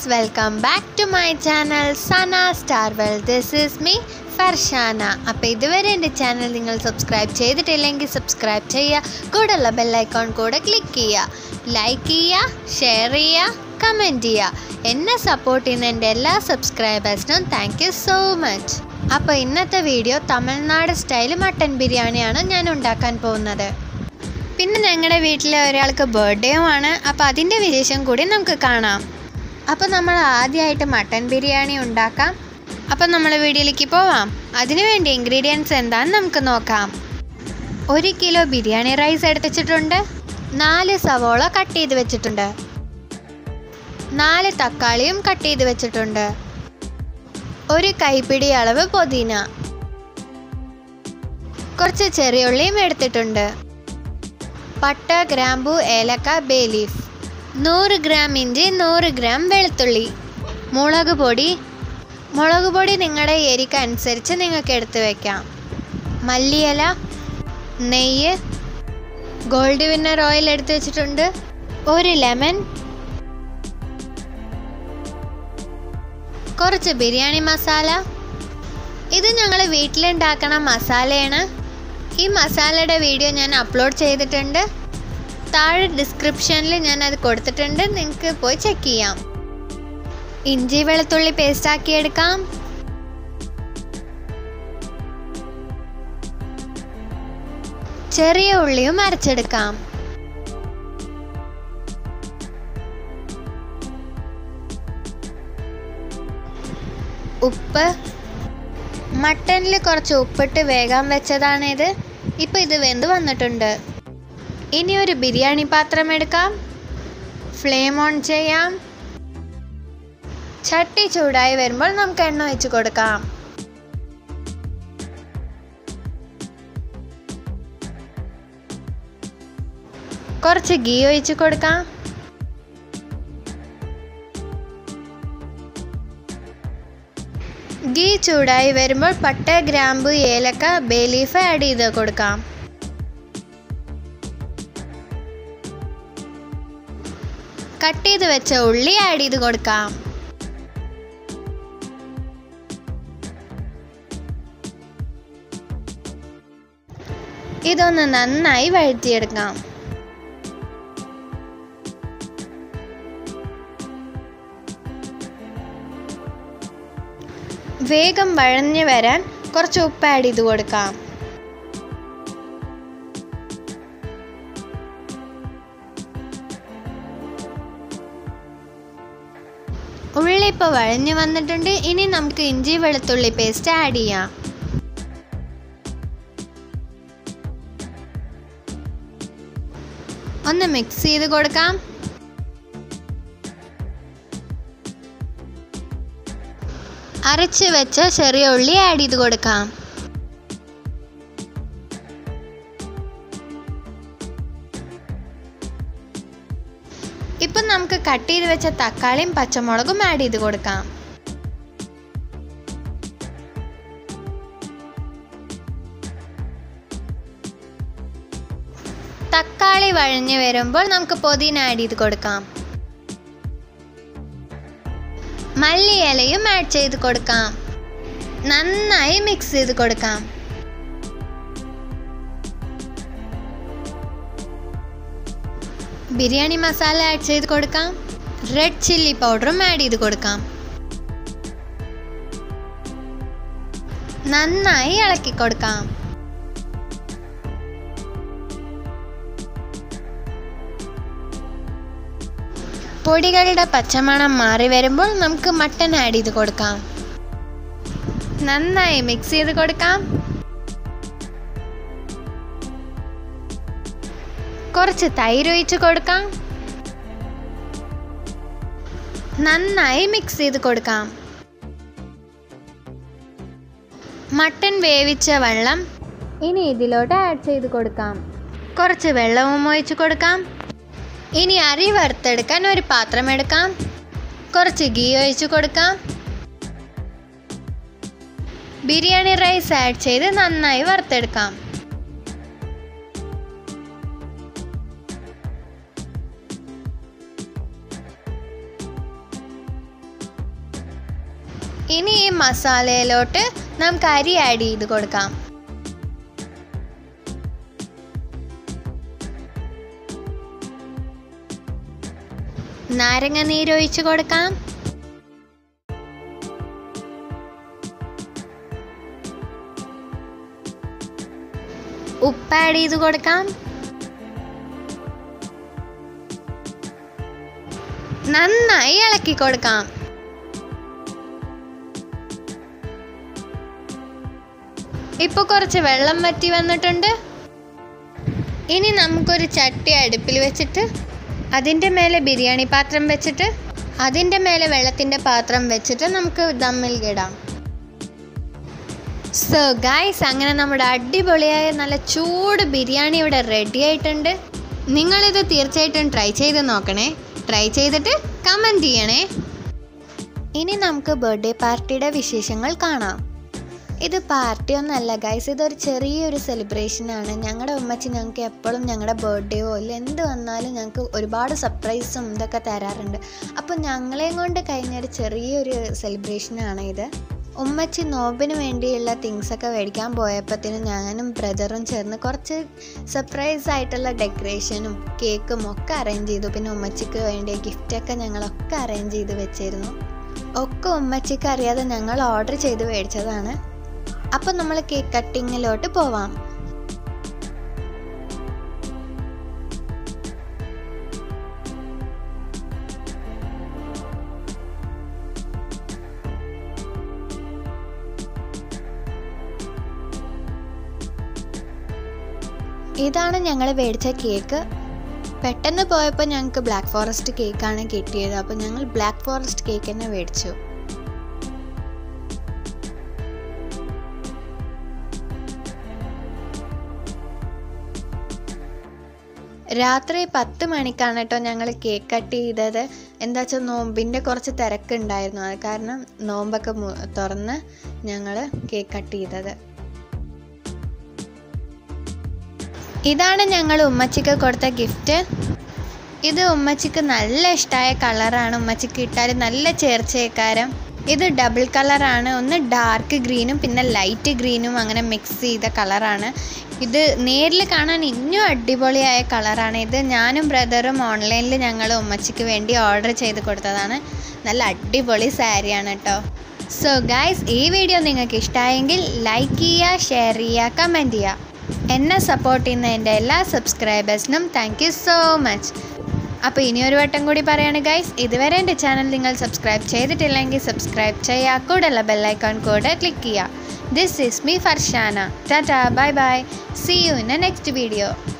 friends welcome back to my channel Sana star well this is me Farshana അപ്പോൾ ഇതുവരെ എൻ്റെ channel നിങ്ങൾ സബ്സ്ക്രൈബ് ചെയ്തിട്ടില്ലെങ്കിൽ സബ്സ്ക്രൈബ് ചെയ്യുക കൂടെയുള്ള ബെല്ലൈക്കോൺ കൂടെ ക്ലിക്ക് ചെയ്യുക ലൈക്ക് ചെയ്യുക ഷെയർ ചെയ്യുക കമൻറ്റ് ചെയ്യുക എന്നെ സപ്പോർട്ട് ചെയ്യുന്ന എൻ്റെ എല്ലാ സബ്സ്ക്രൈബേഴ്സിനും താങ്ക് യു സോ മച്ച് അപ്പോൾ ഇന്നത്തെ വീഡിയോ തമിഴ്നാട് സ്റ്റൈൽ മട്ടൻ ബിരിയാണിയാണ് ഞാൻ ഉണ്ടാക്കാൻ പോകുന്നത് പിന്നെ ഞങ്ങളുടെ വീട്ടിലെ ഒരാൾക്ക് ബർത്ത്ഡേയുമാണ് അപ്പോൾ അതിൻ്റെ വിശേഷം കൂടി നമുക്ക് കാണാം അപ്പോൾ നമ്മൾ ആദ്യമായിട്ട് മട്ടൻ ബിരിയാണി ഉണ്ടാക്കാം അപ്പോൾ നമ്മൾ വീഡിയോയിലേക്ക് പോവാം അതിനുവേണ്ടി ഇൻഗ്രീഡിയൻസ് എന്താണെന്ന് നമുക്ക് നോക്കാം ഒരു കിലോ ബിരിയാണി റൈസ് എടുത്തിട്ടുണ്ട് നാല് സവോള കട്ട് ചെയ്ത് വെച്ചിട്ടുണ്ട് നാല് തക്കാളിയും കട്ട് ചെയ്ത് വെച്ചിട്ടുണ്ട് ഒരു കൈപ്പിടി അളവ് പുതിന കുറച്ച് ചെറിയുള്ളിയും എടുത്തിട്ടുണ്ട് പട്ട ഗ്രാമ്പു ഏലക്ക ബേ ലീഫ് നൂറ് ഗ്രാം ഇഞ്ചി നൂറ് ഗ്രാം വെളുത്തുള്ളി മുളക് പൊടി മുളക് പൊടി നിങ്ങളുടെ എരിക്ക് അനുസരിച്ച് നിങ്ങൾക്ക് എടുത്ത് വെക്കാം മല്ലിയില നെയ്യ് ഗോൾഡ് വിന്നർ ഓയിൽ എടുത്ത് വെച്ചിട്ടുണ്ട് ഒരു ലെമൺ കുറച്ച് ബിരിയാണി മസാല ഇത് ഞങ്ങൾ വീട്ടിലുണ്ടാക്കണ മസാലയാണ് ഈ മസാലയുടെ വീഡിയോ ഞാൻ അപ്ലോഡ് ചെയ്തിട്ടുണ്ട് താഴെ ഡിസ്ക്രിപ്ഷനിൽ ഞാൻ അത് കൊടുത്തിട്ടുണ്ട് നിങ്ങൾക്ക് പോയി ചെക്ക് ചെയ്യാം ഇഞ്ചി വെളുത്തുള്ളി പേസ്റ്റ് ആക്കി എടുക്കാം ചെറിയ ഉള്ളിയും അരച്ചെടുക്കാം ഉപ്പ് മട്ടനിൽ കുറച്ച് ഉപ്പിട്ട് വേഗം വെച്ചതാണിത് ഇപ്പോൾ ഇത് വെന്ത് വന്നിട്ടുണ്ട് ഇനി ഒരു ബിരിയാണി പാത്രം എടുക്കാം ഫ്ലെയിം ഓൺ ചെയ്യാം ചട്ടി ചൂടായി വരുമ്പോൾ നമുക്ക് എണ്ണ ഒഴിച്ച് കൊടുക്കാം കുറച്ച് ഗീ ഒഴിച്ച് കൊടുക്കാം ഗീ ചൂടായി വരുമ്പോൾ പട്ട ഗ്രാമ്പു ഏലക്ക ബേ ലീഫ് ആഡ് ചെയ്ത് കൊടുക്കാം കട്ട് ചെയ്ത് വെച്ച ഉള്ളി ആഡ് ചെയ്ത് കൊടുക്കാം ഇതൊന്ന് നന്നായി വഴറ്റിയെടുക്കാം വേഗം വഴഞ്ഞു വരാൻ കുറച്ച് ഉപ്പ് ആഡ് ചെയ്ത് കൊടുക്കാം ഉള്ളി ഇപ്പോൾ വഴഞ്ഞു വന്നിട്ടുണ്ട് ഇനി നമുക്ക് ഇഞ്ചി വെളുത്തുള്ളി പേസ്റ്റ് ആഡ് ചെയ്യാം ഒന്ന് മിക്സ് ചെയ്ത് കൊടുക്കാം അരച്ച് വെച്ച ചെറിയ ഉള്ളി ആഡ് ചെയ്ത് കൊടുക്കാം ഇപ്പം നമുക്ക് കട്ട് ചെയ്ത് വെച്ച തക്കാളിയും പച്ചമുളകും ആഡ് ചെയ്ത് കൊടുക്കാം തക്കാളി വഴഞ്ഞു വരുമ്പോൾ നമുക്ക് പൊതിന ആഡ് ചെയ്ത് കൊടുക്കാം മല്ലിയിലയും ആഡ് ചെയ്ത് കൊടുക്കാം നന്നായി മിക്സ് ചെയ്ത് കൊടുക്കാം ബിരിയാണി മസാല ആഡ് ചെയ്ത് കൊടുക്കാം റെഡ് ചില്ലി പൗഡറും ആഡ് ചെയ്ത് കൊടുക്കാം നന്നായി ഇളക്കി കൊടുക്കാം പൊടികളുടെ പച്ചമണം മാറി വരുമ്പോൾ നമുക്ക് മട്ടൻ ആഡ് ചെയ്ത് കൊടുക്കാം നന്നായി മിക്സ് ചെയ്ത് കൊടുക്കാം കുറച്ച് തൈര് ഒഴിച്ച് കൊടുക്കാം നന്നായി മിക്സ് ചെയ്ത് കൊടുക്കാം മട്ടൻ വേവിച്ച വെള്ളം ഇനി ഇതിലോട്ട് ആഡ് ചെയ്ത് കൊടുക്കാം കുറച്ച് വെള്ളവും ഒഴിച്ച് കൊടുക്കാം ഇനി അരി വറുത്തെടുക്കാൻ ഒരു പാത്രം എടുക്കാം കുറച്ച് ഗീ ഒഴിച്ച് കൊടുക്കാം ബിരിയാണി റൈസ് ആഡ് ചെയ്ത് നന്നായി വറുത്തെടുക്കാം ഇനി ഈ മസാലയിലോട്ട് നമുക്ക് അരി ആഡ് ചെയ്ത് കൊടുക്കാം നാരങ്ങ നീരൊഴിച്ച് കൊടുക്കാം ഉപ്പ് ആഡ് ചെയ്ത് കൊടുക്കാം നന്നായി ഇളക്കി കൊടുക്കാം ഇപ്പൊ കുറച്ച് വെള്ളം വറ്റി വന്നിട്ടുണ്ട് ഇനി നമുക്കൊരു ചട്ടി അടുപ്പിൽ വെച്ചിട്ട് അതിൻ്റെ മേലെ ബിരിയാണി പാത്രം വെച്ചിട്ട് അതിൻ്റെ മേലെ വെള്ളത്തിൻ്റെ പാത്രം വെച്ചിട്ട് നമുക്ക് ദമ്മിൽ ഇടാം സോ ഗായ്സ് അങ്ങനെ നമ്മുടെ അടിപൊളിയായ നല്ല ചൂട് ബിരിയാണി ഇവിടെ റെഡി ആയിട്ടുണ്ട് നിങ്ങളിത് തീർച്ചയായിട്ടും ട്രൈ ചെയ്ത് നോക്കണേ ട്രൈ ചെയ്തിട്ട് കമൻറ്റ് ചെയ്യണേ ഇനി നമുക്ക് ബർത്ത്ഡേ പാർട്ടിയുടെ വിശേഷങ്ങൾ കാണാം ഇത് പാർട്ടി ഒന്നല്ല ഗൈസ് ഇതൊരു ചെറിയൊരു സെലിബ്രേഷനാണ് ഞങ്ങളുടെ ഉമ്മച്ചി ഞങ്ങൾക്ക് എപ്പോഴും ഞങ്ങളുടെ ബർത്ത്ഡേയോ ഇല്ല എന്ത് വന്നാലും ഞങ്ങൾക്ക് ഒരുപാട് സർപ്രൈസും ഇതൊക്കെ തരാറുണ്ട് അപ്പോൾ ഞങ്ങളെയും കൊണ്ട് കഴിഞ്ഞൊരു ചെറിയൊരു സെലിബ്രേഷനാണ് ഇത് ഉമ്മച്ചി നോമ്പിന് വേണ്ടിയുള്ള തിങ്സൊക്കെ മേടിക്കാൻ പോയപ്പോഴത്തേനും ഞാനും ബ്രദറും ചേർന്ന് കുറച്ച് സർപ്രൈസ് ആയിട്ടുള്ള ഡെക്കറേഷനും കേക്കും ഒക്കെ അറേഞ്ച് ചെയ്തു പിന്നെ ഉമ്മച്ചിക്ക് വേണ്ടിയ ഗിഫ്റ്റൊക്കെ ഞങ്ങളൊക്കെ അറേഞ്ച് ചെയ്ത് വെച്ചിരുന്നു ഒക്കെ ഉമ്മച്ചിക്ക് അറിയാതെ ഞങ്ങൾ ഓർഡർ ചെയ്ത് മേടിച്ചതാണ് അപ്പം നമ്മൾ കേക്ക് കട്ടിങ്ങിലോട്ട് പോവാം ഇതാണ് ഞങ്ങൾ മേടിച്ച കേക്ക് പെട്ടെന്ന് പോയപ്പോൾ ഞങ്ങൾക്ക് ബ്ലാക്ക് ഫോറസ്റ്റ് കേക്കാണ് കിട്ടിയത് അപ്പോൾ ഞങ്ങൾ ബ്ലാക്ക് ഫോറസ്റ്റ് കേക്ക് തന്നെ മേടിച്ചു രാത്രി പത്ത് മണിക്കാണ് കേട്ടോ ഞങ്ങൾ കേക്ക് കട്ട് ചെയ്തത് എന്താ വെച്ചാൽ നോമ്പിൻ്റെ കുറച്ച് തിരക്കുണ്ടായിരുന്നു അത് കാരണം നോമ്പൊക്കെ മു- തുറന്ന് ഞങ്ങൾ കേക്ക് കട്ട് ചെയ്തത് ഇതാണ് ഞങ്ങൾ ഉമ്മച്ചിക്ക് കൊടുത്ത ഗിഫ്റ്റ് ഇത് ഉമ്മച്ചിക്ക് നല്ല ഇഷ്ടമായ കളറാണ് ഉമ്മച്ചിക്ക് ഇട്ടാൽ നല്ല ചേർച്ചയേക്കാരം ഇത് ഡബിൾ കളറാണ് ഒന്ന് ഡാർക്ക് ഗ്രീനും പിന്നെ ലൈറ്റ് ഗ്രീനും അങ്ങനെ മിക്സ് ചെയ്ത കളറാണ് ഇത് നേരിൽ കാണാൻ ഇന്നും അടിപൊളിയായ കളറാണ് ഇത് ഞാനും ബ്രദറും ഓൺലൈനിൽ ഞങ്ങൾ ഉമ്മച്ചിക്ക് വേണ്ടി ഓർഡർ ചെയ്ത് കൊടുത്തതാണ് നല്ല അടിപൊളി സാരിയാണ് കേട്ടോ സോ ഗായ്സ് ഈ വീഡിയോ നിങ്ങൾക്ക് ഇഷ്ടമായെങ്കിൽ ലൈക്ക് ചെയ്യുക ഷെയർ ചെയ്യുക കമൻറ്റ് ചെയ്യുക എന്നെ സപ്പോർട്ട് ചെയ്യുന്ന എൻ്റെ എല്ലാ സബ്സ്ക്രൈബേഴ്സിനും താങ്ക് യു സോ മച്ച് അപ്പോൾ ഇനി ഒരു വട്ടം കൂടി പറയാണ് ഗൈസ് ഇതുവരെ എൻ്റെ ചാനൽ നിങ്ങൾ സബ്സ്ക്രൈബ് ചെയ്തിട്ടില്ലെങ്കിൽ സബ്സ്ക്രൈബ് ചെയ്യുക കൂടെയുള്ള ബെല്ലൈക്കോൺ കൂടെ ക്ലിക്ക് ചെയ്യുക this is me Farshana tata bye bye see you in next video